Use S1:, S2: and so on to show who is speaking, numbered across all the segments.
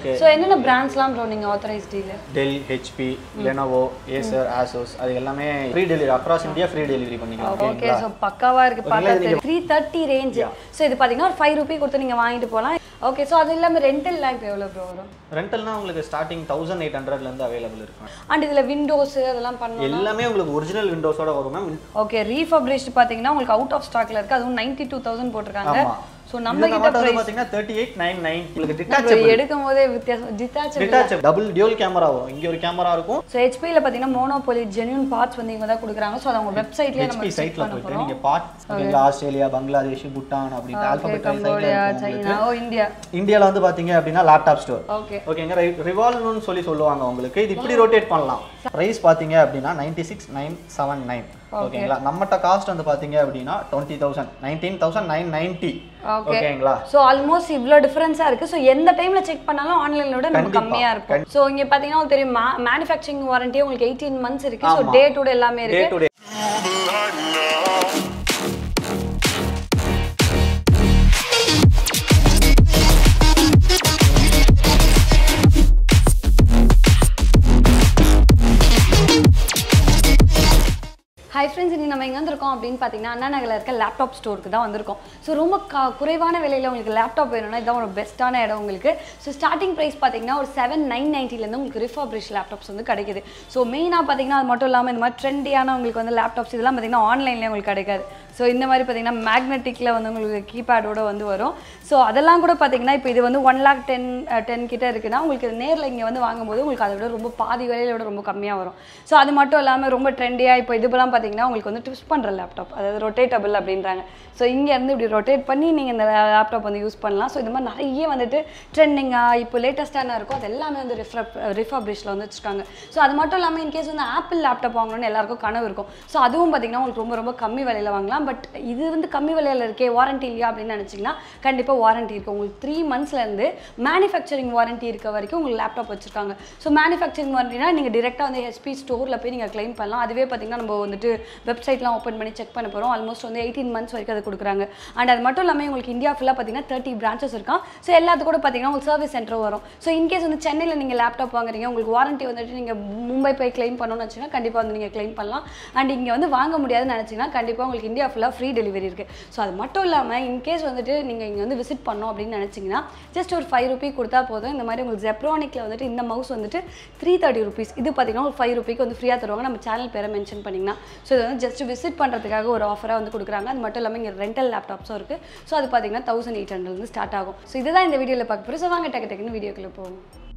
S1: So என்னென்ன பிராண்ட்ஸ்லாம் bro நீங்கள் authorise dealer
S2: Dell HP Lenovo Acer Asus அது எல்லாமே free delivery across India free delivery பண்ணிக்கலாம்
S1: ஓகே
S2: ஓகேங்களா
S1: ஸோ பக்காவாக இருக்குது பார்த்தா த்ரீ தேர்ட்டி ரேஞ்ச் ஸோ இது பார்த்தீங்கன்னா ஒரு ஃபைவ் ருபி கொடுத்து நீங்கள் வாங்கிட்டு போகலாம் ஓகே ஸோ அது இல்லாமல் ரெண்டல்லாம் இப்போ எவ்வளோ ப்ரோ வரும்
S2: ரெண்டல்னா உங்களுக்கு ஸ்டார்டிங் தௌசண்ட் எயிட் ஹண்ட்ரட்லேருந்து அவைலபிள் இருக்கும்
S1: அண்ட் இதில் விண்டோஸ் அதெல்லாம் பண்ணணும்
S2: எல்லாமே உங்களுக்கு ஒரிஜினல் விண்டோஸோட வரும் மேம்
S1: ஓகே ரீஃபப்ரிஷ்டு பார்த்தீங்கன்னா உங்களுக்கு அவுட் ஆஃப் ஸ்டாக்ல இருக்கு அதுவும் நைன்டி டூ தௌசண்ட் போட்டிருக்காங்க
S2: ஆமா.
S1: ஸோ நம்ம கிட்ட
S2: வந்து பார்த்தீங்கன்னா தேர்ட்டி எயிட் நைன் நைன் உங்களுக்கு டிட்டாச்
S1: இப்போ எடுக்கும் போதே வித்தியாசம் detachable
S2: detach double dual camera வரும் இங்க ஒரு கேமரா இருக்கும்
S1: ஸோ ஹெச்பியில் பார்த்தீங்கன்னா மோனோபோலி ஜென்யூன் பார்ட்ஸ் வந்து இவங்க தான் கொடுக்குறாங்க ஸோ அதை அவங்க வெப்சைட்லேயே நம்ம
S2: ஹெச்பி
S1: செக்
S2: சைட்ல
S1: பண்ண
S2: போயிட்டு
S1: போகிறோம்
S2: நீங்க பார்ட்ஸ் ஓகேங்களா ஆஸ்திரேலியா பங்களாதேஷ் பூட்டான் அப்படின்ட்டு ஆல்பபெட்
S1: கம்போடியா
S2: சைட்ல
S1: சைனா ஓ இந்தியா
S2: இந்தியால வந்து பாத்தீங்க அப்படின்னா லேப்டாப் ஸ்டோர்
S1: ஓகே
S2: ஓகேங்க ரிவால்வ்னு சொல்லி சொல்லுவாங்க உங்களுக்கு இது இப்படி ரொட்டேட் பண்ணலாம் பிரைஸ் பாத்தீங்க அப்படின்னா ninety six nine seven nine ஓகேங்களா நம்மகிட்ட காஸ்ட் வந்து பாத்தீங்க அப்படின்னா twenty thousand nineteen thousand nine ninety
S1: okay
S2: ஓகேங்களா
S1: ஸோ ஆல்மோஸ்ட் இவ்வளோ டிஃபரன்ஸாக இருக்குது ஸோ எந்த டைமில் செக் பண்ணாலும் ஆன்லைனில் விட நம்ம
S2: கண்டிப்பா.
S1: கம்மியாக இருக்கும் ஸோ இங்கே பார்த்தீங்கன்னா உங்களுக்கு தெரியும் மேனுஃபேக்சரிங் வாரண்ட்டி உங்களுக்கு எயிட்டீன் மந்த்ஸ் இருக்குது ஸோ
S2: ஆமா.
S1: டே டு டே எல்லாமே
S2: டே
S1: இருக்குது
S2: டு டே
S1: ஹை ஃப்ரெண்ட்ஸ் இன்னைக்கு நம்ம எங்கே வந்திருக்கோம் அப்படின்னு பார்த்தீங்கன்னா அண்ணா நகரில் இருக்க லேப்டாப் ஸ்டோருக்கு தான் வந்திருக்கோம் ஸோ ரொம்ப க குறைவான விலையில் உங்களுக்கு லேப்டாப் வேணும்னா இதான் ஒரு பெஸ்ட்டான இடம் உங்களுக்கு ஸோ ஸ்டார்டிங் ப்ரைஸ் பார்த்தீங்கன்னா ஒரு செவன் நைன் நைன்ட்டிலேருந்து உங்களுக்கு ரிஃபர்பிரிஷ் லேப்டாப்ஸ் வந்து கிடைக்குது ஸோ மெயினாக பார்த்தீங்கன்னா அது மட்டும் இல்லாமல் இந்த மாதிரி ட்ரெண்டியான உங்களுக்கு வந்து லேப்டாப்ஸ் இதெல்லாம் பார்த்தீங்கன்னா ஆன்லைன்லேயே உங்களுக்கு கிடைக்காது ஸோ இந்த மாதிரி பார்த்தீங்கன்னா மேக்னெட்டிக்கில் வந்து உங்களுக்கு கீபேடோட வந்து வரும் ஸோ அதெல்லாம் கூட பார்த்தீங்கன்னா இப்போ இது வந்து ஒன் லேக் டென் டென் கிட்ட இருக்குன்னா உங்களுக்கு நேரில் இங்கே வந்து வாங்கும்போது உங்களுக்கு அதை விட ரொம்ப பாதி விலையில விட ரொம்ப கம்மியாக வரும் ஸோ அது மட்டும் இல்லாமல் ரொம்ப ட்ரெண்டியாக இப்போ இதுபெல்லாம் பார்த்தீங்கன்னா உங்களுக்கு வந்து ட்விஸ்ட் பண்ணுற லேப்டாப் அதாவது ரொட்டேட்டபிள் அப்படின்றாங்க ஸோ இங்கேருந்து இப்படி ரொட்டேட் பண்ணி நீங்கள் இந்த லேப்டாப் வந்து யூஸ் பண்ணலாம் ஸோ இது மாதிரி நிறைய வந்துட்டு ட்ரெண்டிங்காக இப்போ லேட்டஸ்ட்டாக என்ன இருக்கோ அது எல்லாமே வந்து ரிஃப்ரப் ரிஃபப்ரிஷில் வந்து வச்சுருக்காங்க ஸோ அது மட்டும் இல்லாமல் இன்கேஸ் வந்து ஆப்பிள் லேப்டாப் வாங்கணும்னு எல்லாருக்கும் கனவு இருக்கும் ஸோ அதுவும் பார்த்தீங்கன்னா உங்களுக்கு ரொம்ப ரொம்ப கம்மி விலையில் வாங்கலாம் பட் இது வந்து கம்மி விலையில் இருக்கே வாரண்டி இல்லையா அப்படின்னு நினச்சிங்கன்னா கண்டிப்பாக வாரண்டி இருக்குது உங்களுக்கு த்ரீ மந்த்ஸ்லேருந்து மேனுஃபேக்சரிங் வாரண்டி இருக்க வரைக்கும் உங்களுக்கு லேப்டாப் வச்சுருக்காங்க ஸோ மேனுஃபேக்சரிங் வாரண்டினா நீங்கள் டேரெக்டாக வந்து ஹெச்பி ஸ்டோரில் போய் நீங்கள் க்ளைம் பண்ணலாம் அதுவே பார்த்தீங்கன்னா நம்ம வந்துட்டு வெப்சைட்லாம் ஓப்பன் பண்ணி செக் பண்ண போகிறோம் ஆல்மோஸ்ட் வந்து எயிட்டீன் மந்த்ஸ் வரைக்கும் அது கொடுக்குறாங்க அண்ட் அது மட்டும் இல்லாமல் உங்களுக்கு இந்தியா ஃபுல்லாக பார்த்தீங்கன்னா தேர்ட்டி பிரான்ச்சஸ் இருக்கான் ஸோ எல்லாத்துக்கும் கூட பார்த்தீங்கன்னா உங்களுக்கு சர்வீஸ் சென்டர் வரும் ஸோ இன்கேஸ் வந்து சென்னையில் நீங்கள் லேப்டாப் வாங்குறீங்க உங்களுக்கு வாரண்டி வந்துட்டு நீங்கள் மும்பை போய் க்ளைம் பண்ணணும்னு வச்சுன்னா கண்டிப்பாக வந்து நீங்கள் க்ளைம் பண்ணலாம் அண்ட் இங்கே வந்து வாங்க முடியாதுன்னு நினச்சிங்கன்னா கண்டிப்பாக உங்களுக்கு இந்தியா ஃபுல்லாக ஃப்ரீ டெலிவரி இருக்குது ஸோ அது மட்டும் இல்லாமல் இன்கேஸ் வந்துட்டு நீங்கள் இங்கே வந்து விசிட் பண்ணோம் அப்படின்னு நினச்சிங்கன்னா ஜஸ்ட் ஒரு ஃபைவ் ருபி கொடுத்தா போதும் இந்த மாதிரி உங்களுக்கு ஜெப்ரானிக்கில் வந்துட்டு இந்த மவுஸ் வந்துட்டு த்ரீ தேர்ட்டி ருபீஸ் இது பார்த்தீங்கன்னா ஒரு ஃபைவ் ருபிக்கு வந்து ஃப்ரீயாக தருவாங்க நம்ம சேனல் பேரை மென்ஷன் பண்ணிங்கன்னா ஸோ இது வந்து ஜஸ்ட் விசிட் பண்ணுறதுக்காக ஒரு ஆஃபராக வந்து கொடுக்குறாங்க அது மட்டும் இல்லாமல் இங்கே ரெண்டல் லேப்டாப்ஸும் இருக்குது ஸோ அது பார்த்தீங்கன்னா தௌசண்ட் எயிட் ஹண்ட்ரட்லேருந்து ஸ்டார்ட் ஆகும் ஸோ இதுதான் இந்த வீடியோவில் பார்க்க போகிறோம் ஸோ வாங்க டக்கு டக்குன்னு வீடியோக்குள்ளே போகும்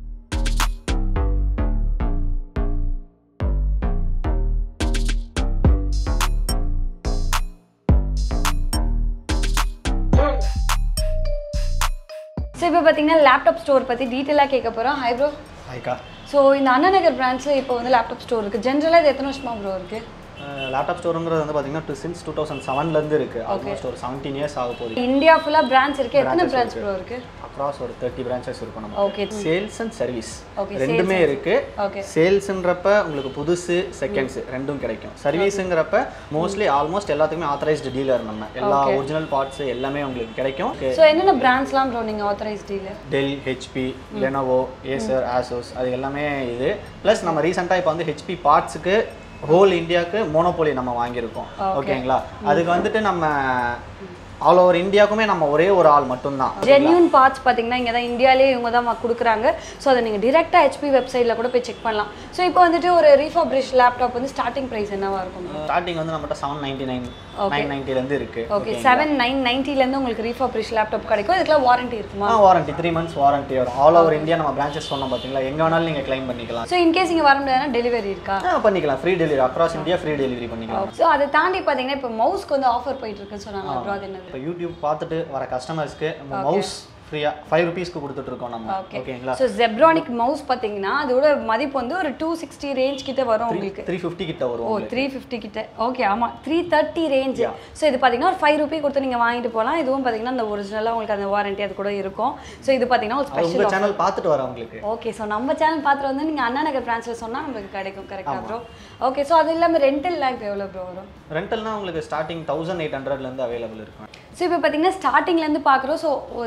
S1: ஸோ இப்போ பார்த்தீங்கன்னா லேப்டாப் ஸ்டோர் பற்றி டீட்டெயிலாக கேட்க போகிறோம் ஹை ப்ரோ
S2: ஹாய்க்கா
S1: ஸோ இந்த அண்ணா நகர் பிரான்ச்சில் இப்போ வந்து லேப்டாப் ஸ்டோர் இருக்குது ஜென்ரலாக இது எத்தனை வருஷமா ப்ரோ இருக்குது
S2: லேப்டாப் ஸ்டோருங்கிறது வந்து பார்த்தீங்கன்னா டூ சின்ஸ் டூ தௌசண்ட் செவன்லேருந்து இருக்குது ஆல்மோஸ்ட் ஒரு செவன்டீன் இயர்ஸ் ஆக போகுது
S1: இந்தியா ஃபுல்லாக பிரான்ச் இருக்குது எத்தனை பிரான்ச் ப்ரோ இருக்குது
S2: அக்ராஸ் ஒரு தேர்ட்டி பிரான்ச்சஸ் இருக்கும் நம்ம
S1: okay
S2: sales and service
S1: Okay,
S2: ரெண்டுமே இருக்கு
S1: ஓகே
S2: சேல்ஸுன்றப்ப உங்களுக்கு புதுசு செகண்ட்ஸ் ரெண்டும் கிடைக்கும் சர்வீஸுங்கிறப்ப மோஸ்ட்லி ஆல்மோஸ்ட் எல்லாத்துக்குமே ஆத்தரைஸ்டு டீலர் நம்ம எல்லா ஒரிஜினல் பார்ட்ஸ் எல்லாமே உங்களுக்கு கிடைக்கும்
S1: ஸோ என்னென்ன பிராண்ட்ஸ்லாம் ப்ரோ நீங்கள் authorise dealer
S2: Dell HP Lenovo Acer Asus அது எல்லாமே இது ப்ளஸ் நம்ம ரீசெண்டாக இப்போ வந்து ஹெச்பி பார்ட்ஸுக்கு ஹோல் இந்தியாவுக்கு மோனோபோலி நம்ம வாங்கியிருக்கோம் ஓகேங்களா அதுக்கு வந்துட்டு நம்ம ஆல் ஓவர் இந்தியாவுக்குமே நம்ம ஒரே ஒரு ஆள் மட்டும்தான்
S1: ஜென்யூன் பார்ட்ஸ் பார்த்தீங்கன்னா இங்கே தான் இந்தியாவிலே இவங்க தான் கொடுக்குறாங்க ஸோ அதை நீங்கள் டிரெக்டாக ஹெச்பி வெப்சைட்டில் கூட போய் செக் பண்ணலாம் ஸோ இப்போ வந்துட்டு ஒரு ரீஃபப்ரிஷ் லேப்டாப் வந்து ஸ்டார்டிங் ப்ரைஸ் என்னவா இருக்கும்
S2: ஸ்டார்டிங் வந்து நம்மகிட்ட செவன் நைன்டி நைன் நைன் நைன்ட்டிலேருந்து இருக்கு
S1: ஓகே செவன் நைன் நைன்ட்டிலேருந்து உங்களுக்கு ரீஃபப்ரிஷ் லேப்டாப் கிடைக்கும் இதுக்கெல்லாம் வாரண்டி இருக்குமா
S2: ஆ வாரண்டி த்ரீ மந்த்ஸ் வாரண்டி வரும் ஆல் ஓவர் இந்தியா நம்ம பிரான்ச்சஸ் சொன்னோம் பார்த்தீங்களா எங்கே வேணாலும் நீங்கள் க்ளைம் பண்ணிக்கலாம்
S1: ஸோ இன்கேஸ் இங்கே வர முடியாதுன்னா டெலிவரி இருக்கா
S2: ஆ பண்ணிக்கலாம் free delivery across India free delivery பண்ணிக்கலாம்
S1: ஸோ அதை தாண்டி பார்த்தீங்கன்னா இப்போ மவுஸ்க்கு வந்து ஆஃபர் போயிட்டு இருக்குன்னு சொன்னாங்க ப்ரோ அது என்னது
S2: இப்போ யூடியூப் பார்த்துட்டு வர கஸ்டமர்ஸ்க்கு நம்ம மவுஸ் ஃப்ரீயாக ஃபைவ் ருபீஸ்க்கு கொடுத்துட்ருக்கோம் நம்ம
S1: ஓகே
S2: ஓகேங்களா
S1: ஸோ ஜெப்ரானிக் மவுஸ் பார்த்தீங்கன்னா அதோட மதிப்பு வந்து ஒரு டூ சிக்ஸ்டி ரேஞ்ச் கிட்ட வரும் உங்களுக்கு
S2: த்ரீ ஃபிஃப்டி கிட்ட வரும்
S1: ஓ த்ரீ ஃபிஃப்டி கிட்ட ஓகே ஆமாம் த்ரீ தேர்ட்டி ரேஞ்ச் ஸோ இது பார்த்தீங்கன்னா ஒரு ஃபைவ் ருபி கொடுத்து நீங்கள் வாங்கிட்டு போகலாம் இதுவும் பார்த்தீங்கன்னா அந்த ஒரிஜினலாக உங்களுக்கு அந்த வாரண்டி அது கூட இருக்கும் ஸோ இது பார்த்தீங்கன்னா ஒரு
S2: அது
S1: ஸ்பெஷல்
S2: உங்கள் சேனல் பார்த்துட்டு வரேன் உங்களுக்கு
S1: ஓகே ஸோ நம்ம சேனல் பார்த்துட்டு வந்து நீங்கள் அண்ணா நகர் பிரான்ச்சில் சொன்னால் நமக்கு கிடைக்கும் கரெக்டாக ப்ரோ ஓகே ஸோ அது இல்லாமல் ரெண்டல்லாம் இப்போ எவ்வளோ ப்ரோ வரும்
S2: ரெண்டல்னா உங்களுக்கு ஸ்டார்டிங் தௌசண்ட் எயிட் ஹண்ட்ரட்லேருந்து அவைலபிள் இருக்கும்
S1: ஸோ இப்போ பார்த்தீங்கன்னா ஸ்டார்டிங்லேருந்து பார்க்குறோம் ஸோ சில பேர்லாம்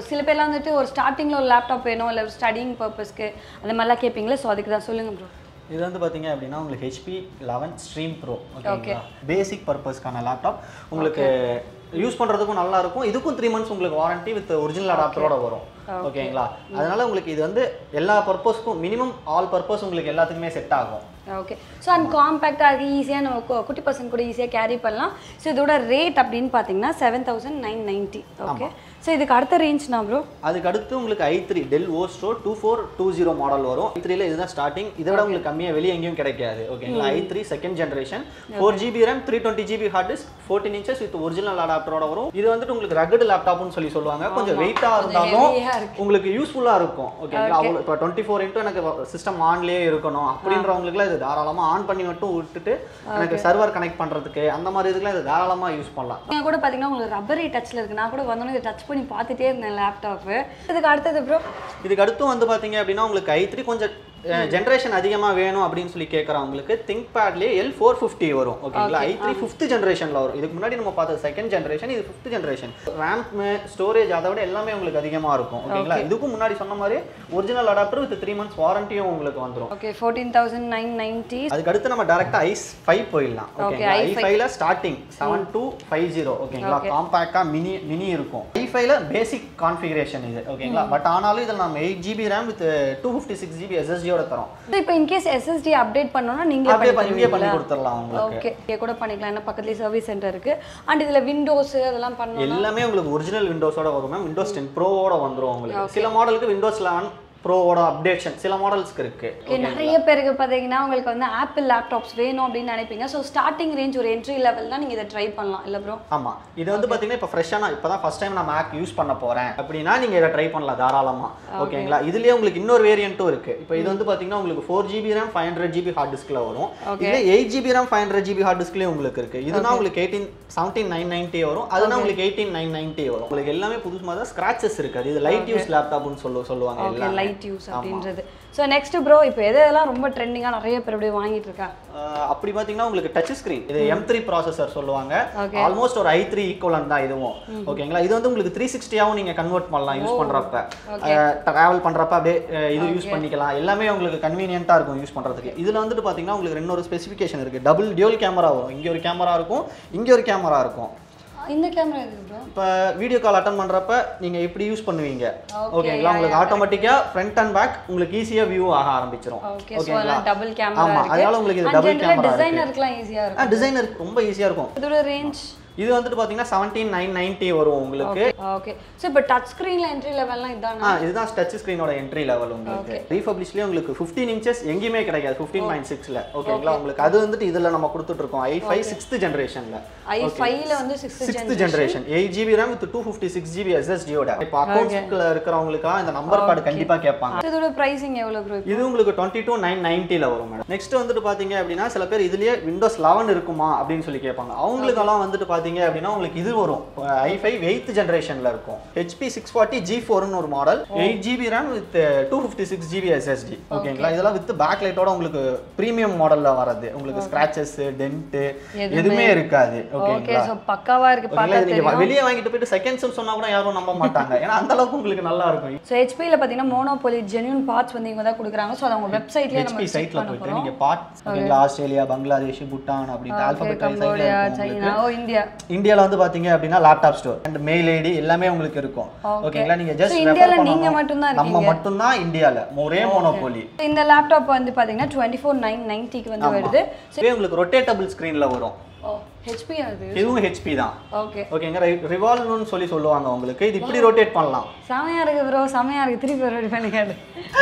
S1: வந்துட்டு ஒரு ஸ்டார்டிங்கில் ஒரு லேப்டாப் வேணும் இல்லை ஒரு ஸ்டடிங் பர்பஸ்க்கு அந்த மாதிரிலாம் கேட்பீங்களா ஸோ அதுக்கு தான் சொல்லுங்கள் ப்ரோ
S2: இது வந்து பார்த்தீங்க அப்படின்னா உங்களுக்கு ஹெச்பி லெவன் ஸ்ட்ரீம் ப்ரோ ஓகேங்களா பேசிக் பர்பஸ்க்கான லேப்டாப் உங்களுக்கு யூஸ் பண்ணுறதுக்கும் நல்லா இருக்கும் இதுக்கும் த்ரீ மந்த்ஸ் உங்களுக்கு வாரண்டி வித் ஒரிஜினல் அடாப்டரோட வரும் ஓகேங்களா அதனால உங்களுக்கு இது வந்து எல்லா பர்பஸ்க்கும் மினிமம் ஆல் பர்பஸ் உங்களுக்கு எல்லாத்துக்குமே செட் ஆகும்
S1: ஓகே ஸோ அண்ட் காம்பேக்டாக இருக்குது ஈஸியாக நம்ம கு- குட்டி பசங்க கூட ஈஸியாக கேரி பண்ணலாம் ஸோ இதோட ரேட் அப்படின்னு பார்த்தீங்கன்னா seven thousand nine ninety okay so இதுக்கு அடுத்த ரேஞ்ச்னா ப்ரோ
S2: அதுக்கு அடுத்து உங்களுக்கு i three Dell Vostro two four two zero model வரும் ஐ த்ரீல இதுதான் ஸ்டார்டிங் இதை விட உங்களுக்கு கம்மியாக வெளியே எங்கேயும் கிடைக்காது ஓகேங்களா i three second generation four GB RAM three twenty GB hard disk fourteen inches with original அடாப்டரோட வரும் இது வந்துட்டு உங்களுக்கு ரகடு லேப்டாப்னு சொல்லி சொல்லுவாங்க கொஞ்சம் வெயிட்டாக இருந்தாலும்
S1: heavy-ஆ
S2: உங்களுக்கு யூஸ்ஃபுல்லாக இருக்கும் ஓகேங்களா அவ்வளோ இப்போ டுவெண்ட்டி ஃபோர் இன்ட்டு எனக்கு சிஸ்டம் ஆன்லேயே இருக்கணும் அப்படின்றவங்களுக்குலாம் இது தாராளமாக ஆன் பண்ணி மட்டும் விட்டுட்டு எனக்கு சர்வர் கனெக்ட் பண்ணுறதுக்கு அந்த மாதிரி இதுக்கெல்லாம் இது தாராளமாக யூஸ் பண்ணலாம்
S1: நீங்கள் கூட பார்த்தீங்கன்னா உங்களுக்கு ரப்பரி டச்சில் இருக்குது நான் கூட வந்தோன்னே இதை டச் பண்ணி பார்த்துட்டே இருந்தேன் லேப்டாப்பு இதுக்கு அடுத்தது ப்ரோ
S2: இதுக்கு அடுத்து வந்து பாத்தீங்க அப்படின்னா உங்களுக்கு ஐ த்ரீ கொஞ்சம் ஜென்ரேஷன் அதிகமாக வேணும் அப்படின்னு சொல்லி கேட்குறவங்களுக்கு திங்க் பேட்லேயே எல் ஃபோர் ஃபிஃப்டி வரும் ஓகேங்களா ஐ த்ரீ ஃபிஃப்த் ஜென்ரேஷனில் வரும் இதுக்கு முன்னாடி நம்ம பார்த்தது செகண்ட் ஜென்ரேஷன் இது ஃபிஃப்த் ஜென்ரேஷன் ரேம்ப் ஸ்டோரேஜ் அதை விட எல்லாமே உங்களுக்கு அதிகமாக இருக்கும் ஓகேங்களா இதுக்கும் முன்னாடி சொன்ன மாதிரி original adapter with three months வாரண்டியும் உங்களுக்கு வந்துரும்
S1: okay fourteen thousand nine ninety
S2: அதுக்கு அடுத்து நம்ம டேரக்டா ஐஸ் ஃபைவ் போயிடலாம் ஓகேங்களா ஐ ஃபைவ்ல starting seven two five zero ஓகேங்களா காம்பேக்டா மினி மினி இருக்கும் ஐ ஃபைவ்ல பேசிக் கான்ஃபிகரேஷன் இது ஓகேங்களா பட் ஆனாலும் இதில் நம்ம eight GB RAM with two fifty six GB எஸ்எஸ்டியோட தரோம்
S1: ஸோ இப்போ இன்கேஸ் எஸ்எஸ்டி அப்டேட் பண்ணோம்னா நீங்களே
S2: அப்படியே
S1: பண்ணி
S2: பண்ணி இங்கே பண்ணி
S1: தருவீங்களா?
S2: கொடுத்துடலாம் உங்களுக்கு
S1: ஓகே இங்கே கூட பண்ணிக்கலாம் ஏன்னா பக்கத்துலேயே சர்வீஸ் சென்டர் இருக்கு அண்ட் இதில் விண்டோஸ் அதெல்லாம் பண்ணணும்
S2: எல்லாமே உங்களுக்கு ஒரிஜினல் விண்டோஸோட வரும் மேம் விண்டோஸ் டென் ப்ரோவோட வந்துரும் உங்களுக்கு சில மாடலுக்கு விண்டோஸ் லெவன் ப்ரோவோட அப்டேஷன் சில மாடல்ஸ்க்கு இருக்கு
S1: ஓகே நிறைய பேருக்கு பார்த்தீங்கன்னா உங்களுக்கு வந்து ஆப்பிள் லேப்டாப்ஸ் வேணும் அப்படின்னு நினைப்பீங்க ஸோ ஸ்டார்டிங் ரேஞ்ச் ஒரு என்ட்ரி லெவல் தான் நீங்கள் இதை ட்ரை பண்ணலாம் இல்லை ப்ரோ
S2: ஆமா இது வந்து பாத்தீங்கன்னா இப்போ ஃப்ரெஷ்ஷான இப்போ தான் ஃபர்ஸ்ட் டைம் நான் மேக் யூஸ் பண்ண போறேன் அப்படின்னா நீங்க இதை ட்ரை பண்ணலாம் தாராளமா ஓகேங்களா இதுலயே உங்களுக்கு இன்னொரு வேரியண்ட்டும் இருக்கு இப்போ இது வந்து பாத்தீங்கன்னா உங்களுக்கு four GB RAM five hundred GB hard டிஸ்க்ல வரும் இதுல eight GB RAM five hundred GB hard டிஸ்க்லேயே உங்களுக்கு இருக்கு இதுனா உங்களுக்கு எயிட்டீன் செவன்டீன் நைன் நைன்ட்டி வரும் அதுனா உங்களுக்கு எயிட்டீன் நைன் நைன்ட்டி வரும் உங்களுக்கு எல்லாமே புதுசு மாதிரி தான் ஸ்கிராச்சஸ் இருக்காது இது லைட் யூஸ் லேப்டாப்னு சொல்லு சொல்லுவாங்க
S1: ஓகே
S2: எல்லாம்
S1: லைட் யூஸ் அப்படின்றது ஸோ நெக்ஸ்ட் ப்ரோ இப்போ எது எதெல்லாம் ரொம்ப ட்ரெண்டிங்காக நிறைய பேர் அப்படியே வாங்கிட்டு இருக்கா
S2: ஆஹ் அப்படி பாத்தீங்கன்னா உங்களுக்கு டச் ஸ்கிரீன் இது எம் த்ரீ ப்ராசஸர் சொல்லுவாங்க
S1: Okay.
S2: ஆல்மோஸ்ட் ஒரு ஐ த்ரீ ஈக்குவலன் தான் இதுவும் ஓகேங்களா இது வந்து உங்களுக்கு த்ரீ சிக்ஸ்டியாவும் நீங்க கன்வெர்ட் பண்ணலாம் யூஸ் பண்றப்ப டிராவல் பண்றப்ப அப்படியே அஹ், இது யூஸ் பண்ணிக்கலாம் எல்லாமே உங்களுக்கு கன்வீனியன்ட்டா இருக்கும் யூஸ் பண்றதுக்கு இதுல வந்துட்டு பாத்தீங்கன்னா உங்களுக்கு ரெண்டு ஒரு ஸ்பெசிஃபிகேஷன் இருக்கு டபுள் டியூல் கேமரா வரும் இங்க ஒரு கேமரா இருக்கும் இங்க ஒரு கேமரா இருக்கும்
S1: இந்த கேமரா எதுக்கு ப்ரோ
S2: இப்போ வீடியோ கால் அட்டன் பண்றப்ப நீங்க இப்படி யூஸ் பண்ணுவீங்க
S1: Okay,
S2: ஓகேங்களா உங்களுக்கு ஆட்டோமேட்டிக்கா ஃப்ரண்ட் அண்ட் பேக் உங்களுக்கு ஈஸியா வியூ ஆக ஆரம்பிச்சிரும்
S1: ஓகே ஸோ அதெல்லாம் டபுள் கேமரா
S2: ஆமா அதனால உங்களுக்கு இது டபுள் கேமரா இருக்கு
S1: டிசைனருக்குலாம் ஈஸியாக இருக்கும்
S2: டிசைனர் ரொம்ப ஈஸியா இருக்கும்
S1: இதோட ரேஞ்ச்
S2: இது வந்துட்டு பார்த்தீங்கன்னா செவன்டீன் நைன் நைன்ட்டி வரும் உங்களுக்கு
S1: ஓகே ஸோ இப்போ டச் ஸ்க்ரீனில் என்ட்ரி லெவல்லாம் இதானா
S2: ஆ இதுதான் டச் ஸ்க்ரீனோட என்ட்ரி லெவல் உங்களுக்கு ரீஃபப்ளிஷ்லேயே உங்களுக்கு ஃபிஃப்டீன் இன்ச்சஸ் எங்கேயுமே கிடைக்காது ஃபிஃப்டீன் பாயிண்ட் சிக்ஸில் ஓகேங்களா உங்களுக்கு அது வந்துட்டு இதில் நம்ம கொடுத்துட்டு இருக்கோம் ஐ ஃபைவ் சிக்ஸ்த் ஜென்ரேஷனில்
S1: ஐ ஃபைவ்ல வந்து sixth
S2: sixth generation eight GB RAM with two fifty six GB எஸ்எஸ்டியோட இப்போ அக்கௌண்ட்ஸ்ல இருக்கிறவங்களுக்கா இந்த நம்பர் கார்டு கண்டிப்பாக கேட்பாங்க
S1: இதோட ப்ரைஸிங் எவ்வளோ ப்ரோ
S2: இது உங்களுக்கு டுவெண்ட்டி டூ நைன் நைன்ட்டியில் வரும் மேடம் நெக்ஸ்ட் வந்துட்டு பார்த்தீங்க அப்படின்னா சில பேர் இதுலயே விண்டோஸ் லெவன் இருக்குமா அப்படின்னு சொல்லி கேட்பாங்க அவங்களுக்கெல்லாம் வந்துட்டு பார்த்தீங்க அப்படின்னா உங்களுக்கு இது வரும் ஐ ஃபைவ் எயித் ஜென்ரேஷனில் இருக்கும் ஹெச்பி சிக்ஸ் ஃபார்ட்டி ஜி ஃபோர்னு ஒரு model eight GB RAM with two fifty six GB SSD ஓகேங்களா இதெல்லாம் வித் பேக் லைட்டோட உங்களுக்கு ப்ரீமியம் மாடலில் வரது உங்களுக்கு ஸ்க்ராச்சஸ் டென்ட்டு எதுவுமே இருக்காது
S1: ஓகே
S2: ஓகேங்களா
S1: ஸோ பக்காவா இருக்கு
S2: ஓகேங்களா
S1: பார்த்தா
S2: இது நீங்க
S1: தெரியும்
S2: வெளியே வாங்கிட்டு போயிட்டு செகண்ட்ஸ் சொன்னா கூட யாரும் நம்ப மாட்டாங்க ஏன்னா அந்த அளவுக்கு உங்களுக்கு நல்லா இருக்கும்
S1: ஸோ ஹெச்பியில் பார்த்தீங்கன்னா மோனோபோலி ஜென்யூன் பார்ட்ஸ் வந்து இவங்க தான் கொடுக்குறாங்க ஸோ அதை அவங்க வெப்சைட்லேயே நம்ம
S2: ஹெச்பி சைட்ல போயிட்டு நீங்க பார்ட் ஓகேங்களா ஆஸ்திரேலியா பங்களாதேஷ் பூட்டான் அப்படின்ட்டு alphabet
S1: Cambodia China oh India
S2: இந்தியால வந்து பாத்தீங்க அப்படின்னா laptop store and mail ID எல்லாமே உங்களுக்கு இருக்கும் ஓகேங்களா நீங்க ஜஸ்ட்
S1: இந்தியால நீங்க மட்டும்தான்
S2: நம்ம மட்டும்தான் இந்தியால ஒரே மோனோபோலி
S1: இந்த லேப்டாப் வந்து பார்த்தீங்கன்னா டுவெண்ட்டி ஃபோர் நைன் நைன்ட்டிக்கு வந்து வருது
S2: இதே உங்களுக்கு ரொட்டேட்டபிள் ஸ்க்ரீன்ல வரும்
S1: ஓ ஹெச்பி அது
S2: இதுவும் ஹெச்பி தான்
S1: ஓகே
S2: ஓகேங்க ரிவால்வ்னு சொல்லி சொல்லுவாங்க உங்களுக்கு இது இப்படி ரொட்டேட் பண்ணலாம்
S1: செமையா இருக்கு ப்ரோ செமையா இருக்கு திருப்பி ரெடி பண்ணி கேடு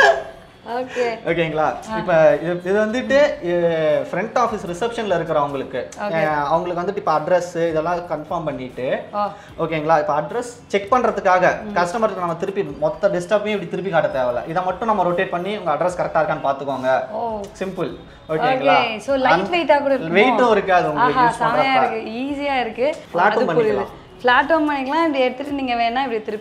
S1: ஓகே
S2: ஓகேங்களா இப்போ இது இது வந்துட்டு ஃப்ரண்ட் ஆஃபீஸ் ரிசப்ஷனில் இருக்கிறவங்களுக்கு அஹ், அவங்களுக்கு வந்துட்டு இப்போ அட்ரஸ் இதெல்லாம் கன்ஃபார்ம் பண்ணிட்டு
S1: ஓ
S2: ஓகேங்களா இப்போ அட்ரஸ் செக் பண்ணுறதுக்காக கஸ்டமருக்கு நம்ம திருப்பி மொத்த டெஸ்க்டாப்பையும் இப்படி திருப்பி காட்ட தேவையில்ல இதை மட்டும் நம்ம ரொட்டேட் பண்ணி உங்கள் அட்ரஸ் கரெக்டாக இருக்கான்னு பார்த்துக்கோங்க
S1: ஓ
S2: சிம்பிள் ஓகேங்களா
S1: ஓகே ஸோ லைட் வெயிட்டாக கூட இருக்கும்
S2: வெயிட்டும் இருக்காது உங்களுக்கு
S1: ஆஹா
S2: யூஸ்
S1: செமையா
S2: பண்ணுறப்ப
S1: இருக்கு ஈஸியா இருக்கு
S2: Flat-உம்
S1: அது புரியுது
S2: பண்ணிக்கலாம்.
S1: ஃப்ளாட்டும் பண்ணிக்கலாம் இப்படி எடுத்துட்டு நீங்க வேணா இப்படி திருப்பிக்கலாம்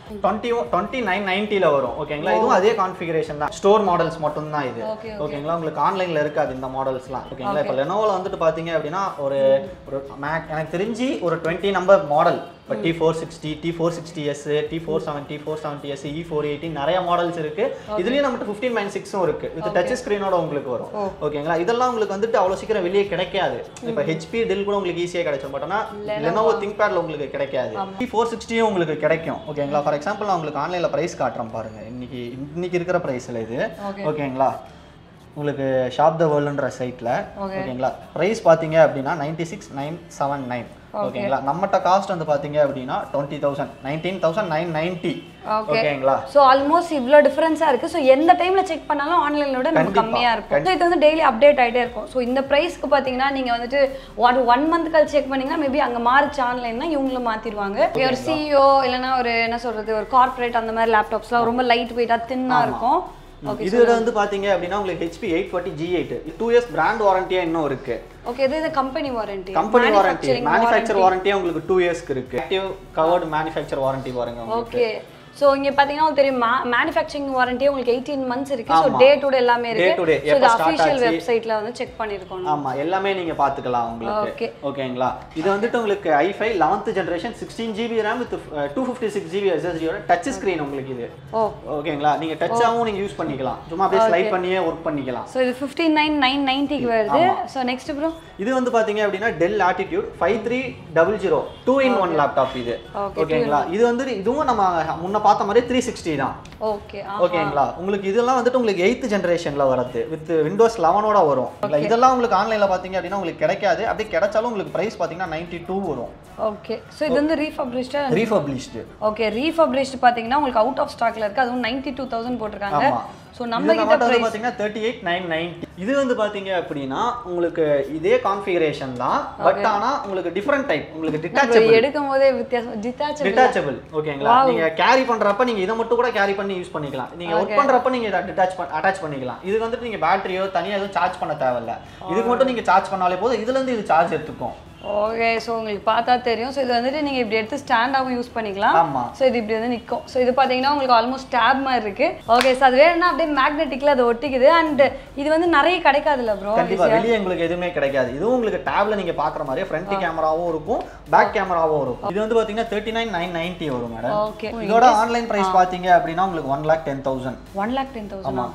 S2: டுவெண்ட்டி டுவெண்ட்டி நைன் நைன்ட்டியில் வரும் ஓகேங்களா இதுவும் அதே கான்ஃபிகரேஷன் தான் ஸ்டோர் மாடல்ஸ் மட்டும் தான் இது
S1: Okay,
S2: ஓகேங்களா உங்களுக்கு ஆன்லைனில் இருக்காது இந்த மாடல்ஸ்லாம் ஓகேங்களா இப்போ லெனோவில் வந்துட்டு பார்த்தீங்க அப்படின்னா ஒரு ஒரு மேக் எனக்கு தெரிஞ்சு ஒரு டுவெண்ட்டி நம்பர் மாடல் இப்போ T four sixty T four sixty S T four seventy four seventy S E four eighty நிறைய மாடல்ஸ் இருக்கு இதுலயும் நம்மகிட்ட ஃபிஃப்டீன் மைன் சிக்ஸும் இருக்கு வித் டச் ஸ்க்ரீனோட உங்களுக்கு வரும் ஓகேங்களா இதெல்லாம் உங்களுக்கு வந்துட்டு அவ்வளோ சீக்கிரம் வெளியே கிடைக்காது இப்போ ஹெச்பி டெல் கூட உங்களுக்கு ஈஸியாக கிடைச்சிடும் பட் ஆனால் லெனோவோ திங்க் பேட்ல உங்களுக்கு கிடைக்காது டி ஃபோர் சிக்ஸ்டியும் உங்களுக்கு கிடைக்கும் ஓகேங்களா ஃபார் எக்ஸாம்பிள் நான் உங்களுக்கு ஆன்லைனில் ப்ரைஸ் காட்டுறேன் பாருங்க இன்னைக்கு இன்னைக்கு இருக்கிற ப்ரைஸில் இது
S1: Okay.
S2: ஓகேங்களா உங்களுக்கு ஷாப் த வேர்ல்டுன்ற சைட்டில்
S1: Okay.
S2: ஓகேங்களா ப்ரைஸ் பார்த்தீங்க அப்படின்னா ninety six nine seven nine ஓகேங்களா நம்மகிட்ட காஸ்ட் வந்து பார்த்தீங்க அப்படின்னா twenty thousand nineteen thousand nine ninety
S1: okay
S2: ஓகேங்களா
S1: ஸோ ஆல்மோஸ்ட் இவ்வளோ டிஃபரன்ஸாக இருக்குது ஸோ எந்த டைமில் செக் பண்ணாலும் ஆன்லைனோட நம்ம
S2: கண்டிப்பா,
S1: கம்மியாக இருக்கும் ஸோ இது வந்து டெய்லி அப்டேட் ஆகிட்டே இருக்கும் ஸோ இந்த ப்ரைஸ்க்கு பார்த்தீங்கன்னா நீங்கள் வந்துட்டு ஒன் ஒன் மந்த் கழிச்சு செக் பண்ணீங்கன்னா மேபி அங்கே மாறிச்சு ஆன்லைன்னா இவங்களும் மாற்றிடுவாங்க ஒரு சிஇஓ இல்லைன்னா ஒரு என்ன சொல்கிறது ஒரு கார்ப்பரேட் அந்த மாதிரி லேப்டாப்ஸ்லாம் ரொம்ப லைட் வெயிட்டாக தின்னாக இருக்கும் ஓகே
S2: இதுல வந்து பாத்தீங்க அப்படின்னா உங்களுக்கு HP eight forty G eight two years brand வாரண்டியா இன்னும் இருக்கு
S1: ஓகே இது இது company warranty
S2: company warranty manufacture வாரண்டியா உங்களுக்கு டூ இயர்ஸ்க்கு இருக்கு ஆக்டிவ் கவர்டு மேனுஃபேக்சர் வாரண்டி பாருங்க உங்களுக்கு
S1: ஓகே ஸோ இங்க பார்த்தீங்கன்னா உங்களுக்கு தெரியும் மேனுஃபேக்சரிங் வாரண்டியே உங்களுக்கு எயிட்டீன் மந்த்ஸ் இருக்கு ஸோ
S2: ஆமா.
S1: டே டு டே எல்லாமே இருக்கு
S2: Day to day,
S1: ஸோ இது
S2: எப்ப start
S1: அஃபிஷியல்
S2: ஆச்சு?
S1: வெப்சைட்ல வந்து செக் பண்ணியிருக்கோம் நம்ம.
S2: ஆமா எல்லாமே நீங்க பாத்துக்கலாம் உங்களுக்கு
S1: Okay.
S2: ஓகேங்களா இது வந்துட்டு உங்களுக்கு i five eleventh generation sixteen GB RAM with two fifty six GB எஸ்எஸ்டியோட டச் ஸ்க்ரீன் உங்களுக்கு இது
S1: ஓ
S2: ஓகேங்களா நீங்க டச்சாவும் நீங்க யூஸ் பண்ணிக்கலாம் சும்மா அப்படியே ஸ்லைட் பண்ணியே ஒர்க் பண்ணிக்கலாம்
S1: ஸோ இது ஃபிஃப்டீன் நைன் நைன் நைன்ட்டிக்கு வருது ஸோ நெக்ஸ்ட் ப்ரோ
S2: இது வந்து பாத்தீங்க அப்படின்னா Dell attitude five three double zero two in one laptop இது
S1: Okay,
S2: ஓகேங்களா இது வந்து இதுவும் நம்ம முன்ன பார்த்த மாதிரி த்ரீ சிக்ஸ்டி தான்
S1: ஓகே
S2: ஓகேங்களா உங்களுக்கு இதெல்லாம் வந்துட்டு உங்களுக்கு எயித்து ஜென்ரேஷன்ல வருது வித் விண்டோஸ் லெவனோட வரும் ஓகேங்களா? இதெல்லாம் உங்களுக்கு ஆன்லைன்ல பாத்தீங்க அப்படின்னா உங்களுக்கு கிடைக்காது அப்படியே கிடைச்சாலும் உங்களுக்கு பிரைஸ் பாத்தீங்கன்னா நைன்டி டூ வரும்
S1: ஓகே ஸோ இது வந்து ரீஃபப்ரிஷ்டா
S2: ரீஃபப்ளிஷ்டு
S1: ஓகே ரீஃபப்ரிஷ்டு பார்த்தீங்கன்னா உங்களுக்கு அவுட் ஆஃப் ஸ்டாக்ல இருக்கு அதுவும் நைன்டி டூ தௌசண்ட் போட்டிருக்காங்க
S2: ஆமா
S1: ஸோ நம்ம கிட்ட
S2: வந்து
S1: ப்ரைஸ்
S2: பாத்தீங்கன்னா தேர்ட்டி எயிட் நைன் நைன்டி இது வந்து பாத்தீங்க அப்படின்னா உங்களுக்கு இதே கான்ஃபிகரேஷன் தான் பட் ஆனா உங்களுக்கு டிஃப்ரெண்ட் டைப் உங்களுக்கு டிட்டாச்சபிள்
S1: எடுக்கும் போதே வித்தியாசம் டிட்டாச்சபிள்
S2: டிட்டாச்சபிள் ஓகேங்களா நீங்க கேரி பண்றப்ப நீங்க இதை மட்டும் கூட கேரி பண்ணி யூஸ் பண்ணிக்கலாம் நீங்க ஒர்க் பண்றப்ப நீங்க இதை டிட்டாச் அட்டாச் பண்ணிக்கலாம் இதுக்கு வந்துட்டு நீங்க பேட்டரியோ தனியா எதுவும் சார்ஜ் பண்ண தேவையில்ல இதுக்கு மட்டும் நீங்க சார்ஜ் பண்ணாலே போதும் இதுல இருந்து இது சார்ஜ் எடுத்துக்கும்
S1: ஓகே ஸோ உங்களுக்கு பார்த்தா தெரியும் ஸோ இது வந்துட்டு நீங்கள் இப்படி எடுத்து ஸ்டாண்டாகவும் யூஸ் பண்ணிக்கலாம்
S2: ஆமா
S1: ஸோ இது இப்படி வந்து நிற்கும் ஸோ இது பார்த்தீங்கன்னா உங்களுக்கு ஆல்மோஸ்ட் டேப் மாதிரி இருக்கு ஓகே ஸோ அது வேணும்னா அப்படியே மேக்னெட்டிக்கில் அது ஒட்டிக்குது அண்ட் இது வந்து நிறைய கிடைக்காதுல்ல ப்ரோ
S2: கண்டிப்பா வெளியே உங்களுக்கு எதுவுமே கிடைக்காது இதுவும் உங்களுக்கு டேப்ல நீங்க பாக்குற மாதிரி ஃப்ரண்ட் கேமராவும் இருக்கும் பேக் கேமராவும் இருக்கும் இது வந்து பாத்தீங்கன்னா தேர்ட்டி நைன் நைன் நைன்டி வரும் மேடம்
S1: ஓகே
S2: இதோட ஆன்லைன் பிரைஸ் பாத்தீங்க அப்படின்னா உங்களுக்கு one lakh ten thousand
S1: one lakh ten thousand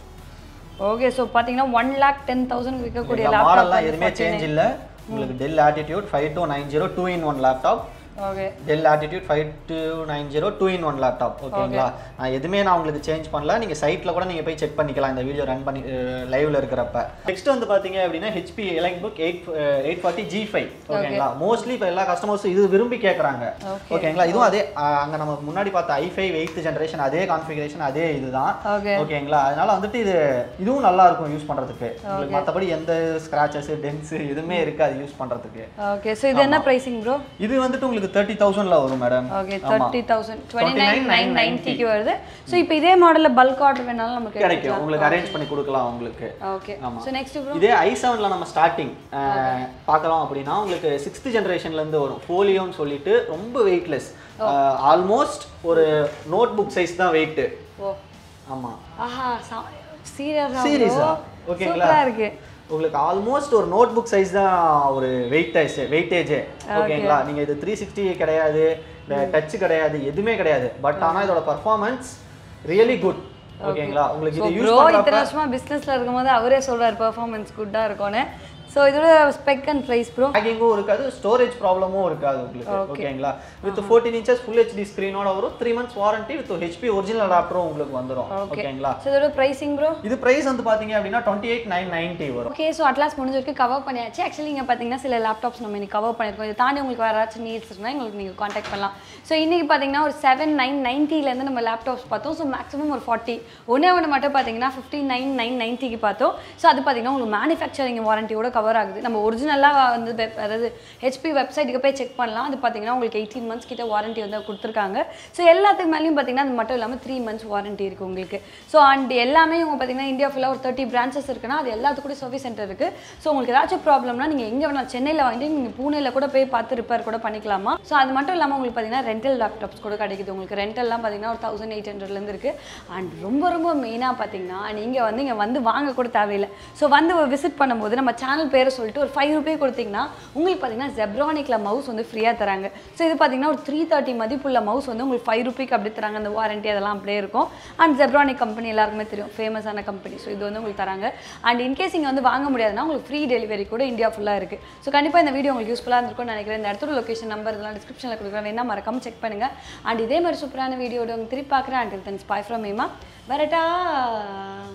S1: okay so பார்த்தீங்கன்னா ஒன் லேக் டென் தௌசண்ட் விற்கக்கூடிய
S2: மாடல்லாம்
S1: லேப்டாப்
S2: எதுவுமே சேஞ்ச் இல்ல உங்களுக்கு Dell attitude five two nine zero two in one laptop
S1: okay
S2: Dell attitude five two nine zero two in one laptop ஓகேங்களா நான் எதுவுமே நான் உங்களுக்கு சேஞ்ச் பண்ணல நீங்கள் சைட்டில் கூட நீங்கள் போய் செக் பண்ணிக்கலாம் இந்த வீடியோ ரன் பண்ணி லைவ்ல இருக்கிறப்ப நெக்ஸ்ட் வந்து பார்த்தீங்க அப்படின்னா HP EliteBook eight eight forty G five ஓகேங்களா மோஸ்ட்லி இப்போ எல்லா கஸ்டமர்ஸும் இது விரும்பி கேட்குறாங்க ஓகேங்களா இதுவும் அதே அங்கே நம்ம முன்னாடி பார்த்த ஐ ஃபைவ் எயித்து ஜென்ரேஷன் அதே கான்ஃபிகரேஷன் அதே இதுதான்
S1: ஓகே
S2: ஓகேங்களா அதனால வந்துட்டு இது இதுவும் நல்லா இருக்கும் யூஸ் பண்றதுக்கு உங்களுக்கு மற்றபடி எந்த ஸ்கிராச்சஸ் டென்ஸ் எதுவுமே இருக்காது யூஸ் பண்றதுக்கு
S1: ஓகே ஸோ இது என்ன ப்ரைசிங் ப்ரோ
S2: இது வந்துட்டு உங்களுக்கு தேர்ட்டி தௌசண்ட்ல வரும் madam
S1: okay thirty thousand twenty nine nine நைன்ட்டிக்கு வருது ஸோ இப்போ இதே மாடலில் பல்க் ஆர்டர் வேணாலும் நமக்கு
S2: கிடைக்கும் உங்களுக்கு அரேஞ்ச் பண்ணி கொடுக்கலாம் உங்களுக்கு
S1: ஓகே
S2: ஆமா.
S1: ஸோ நெக்ஸ்ட் ப்ரோ
S2: இதே ஐ செவன்ல நம்ம ஸ்டார்டிங் பார்க்கலாம் அப்படின்னா உங்களுக்கு சிக்ஸ்த் ஜென்ரேஷன்ல இருந்து வரும் ஃபோலியோன்னு சொல்லிட்டு ரொம்ப வெயிட்லெஸ் ஆல்மோஸ்ட் ஒரு நோட் புக் சைஸ் தான் வெயிட்
S1: ஓ
S2: ஆமா
S1: ஆஹா சீரியஸா
S2: சீரியஸா ஓகேங்களா
S1: சூப்பரா இருக்கு
S2: உங்களுக்கு ஆல்மோஸ்ட் ஒரு நோட் புக் சைஸ் தான் ஒரு வெயிட்டேஜ் வெயிட்டேஜே ஓகேங்களா நீங்க இது த்ரீ சிக்ஸ்டி கிடையாது இந்த டச் கிடையாது எதுவுமே கிடையாது பட் ஆனா இதோட பர்ஃபார்மன்ஸ் ரியலி குட் ஓகேங்களா உங்களுக்கு இது யூஸ்
S1: ப்ரோ
S2: பண்றப்ப
S1: இத்தனை வருஷமா பிசினஸ்ல இருக்கும்போது அவரே சொல்றாரு பெர்ஃபார்மன்ஸ் குட்டா இருக்கும்னு ஸோ இதோட ஸ்பெக் அண்ட் ப்ரைஸ் ப்ரோ
S2: ஹேக்கிங்கும் இருக்காது ஸ்டோரேஜ் ப்ராப்ளமும் இருக்காது உங்களுக்கு ஓகேங்களா with fourteen inches full HD ஸ்க்ரீனோட வரும் three months warranty with HP original அடாப்டரும் உங்களுக்கு வந்துரும் ஓகேங்களா
S1: ஸோ இதோட ப்ரைசிங் ப்ரோ
S2: இது பிரைஸ் வந்து பாத்தீங்க அப்படின்னா டுவெண்ட்டி எயிட் நைன் நைன்ட்டி வரும்
S1: ஓகே ஸோ அட்லாஸ் முடிஞ்ச வரைக்கும் கவர் பண்ணியாச்சு ஆக்சுவலி நீங்கள் பார்த்தீங்கன்னா சில லேப்டாப்ஸ் நம்ம இன்னைக்கு கவர் பண்ணியிருக்கோம் இதை தாண்டி உங்களுக்கு வேறு ஏதாச்சும் நீட்ஸ் இருந்தால் எங்களுக்கு நீங்கள் காண்டாக்ட் பண்ணலாம் ஸோ இன்றைக்கி பார்த்தீங்கன்னா ஒரு செவன் நைன் நைன்ட்டிலேருந்து நம்ம லேப்டாப்ஸ் பார்த்தோம் ஸோ மேக்ஸிமம் ஒரு ஃபார்ட்டி ஒன்றே ஒன்று மட்டும் பார்த்தீங்கன்னா ஃபிஃப்டி நைன் நைன் நைன்ட்டிக்கு பார்த்தோம் ஸோ அது பார்த்தீங்கன்னா உங்களுக்கு மேனுஃபேக்சரிங் வாரண்டியோட கவர் ஆகுது நம்ம ஒரிஜினலாக வந்து web- அதாவது ஹெச்பி வெப்சைட்டுக்கு போய் செக் பண்ணலாம் அது பார்த்தீங்கன்னா உங்களுக்கு எயிட்டீன் மந்த்ஸ் கிட்ட வாரண்டி வந்து கொடுத்துருக்காங்க ஸோ எல்லாத்துக்கு மேலேயும் பார்த்தீங்கன்னா அது மட்டும் இல்லாமல் த்ரீ மந்த்ஸ் வாரண்டி இருக்குது உங்களுக்கு ஸோ அண்ட் எல்லாமே இவங்க பார்த்தீங்கன்னா இந்தியா ஃபுல்லாக ஒரு தேர்ட்டி பிரான்ச்சஸ் இருக்குன்னா அது எல்லாத்துக்கும் கூட சர்வீஸ் சென்டர் இருக்குது ஸோ உங்களுக்கு ஏதாச்சும் ப்ராப்ளம்னா நீங்கள் எங்கே வேணாலும் சென்னையில் வாங்கிட்டு நீங்கள் பூனேல கூட போய் பார்த்து ரிப்பேர் கூட பண்ணிக்கலாமா ஸோ அது மட்டும் இல்லாமல் உங்களுக்கு பார்த்தீங்கன்னா ரெண்டல் லேப்டாப்ஸ் கூட கிடைக்குது உங்களுக்கு ரெண்டல்லாம் பார்த்தீங்கன்னா ஒரு தௌசண்ட் எயிட் ஹண்ட்ரட்லேருந்து இருக்குது அண்ட் ரொம்ப ரொம்ப மெயினாக பார்த்தீங்கன்னா நீங்கள் வந்து இங்கே வந்து வாங்க கூட தேவையில்லை ஸோ வந்து விசிட் பண்ணும்போது நம்ம சேனல் பேரை சொல்லிட்டு ஒரு ஃபைவ் ருபே கொடுத்தீங்கன்னா உங்களுக்கு பார்த்தீங்கன்னா ஜெப்ரானிக்கில் மவுஸ் வந்து ஃப்ரீயாக தராங்க ஸோ இது பார்த்தீங்கன்னா ஒரு த்ரீ தேர்ட்டி மதிப்புள்ள மவுஸ் வந்து உங்களுக்கு ஃபைவ் ருபீக்கு அப்படி தராங்க அந்த வாரண்டி அதெல்லாம் அப்படியே இருக்கும் அண்ட் ஜெப்ரானிக் கம்பெனி எல்லாருக்குமே தெரியும் ஃபேமஸான கம்பெனி ஸோ இது வந்து உங்களுக்கு தராங்க அண்ட் இன்கேஸ் இங்கே வந்து வாங்க முடியாதுன்னா உங்களுக்கு ஃப்ரீ டெலிவரி கூட இந்தியா ஃபுல்லாக இருக்குது ஸோ கண்டிப்பாக இந்த வீடியோ உங்களுக்கு யூஸ்ஃபுல்லாக இருந்திருக்கும்னு நினைக்கிறேன் இந்த இடத்தோட லொகேஷன் நம்பர் இதெல்லாம் டிஸ்கிரிப்ஷனில் கொடுக்குறேன் வேணா மறக்காம செக் பண்ணுங்கள் அண்ட் இதே மாதிரி சூப்பரான வீடியோட உங்களுக்கு திருப்பி பார்க்குறேன் அண்ட் தென்ஸ் பாய் ஃப்ரம் மேமா வரட்டா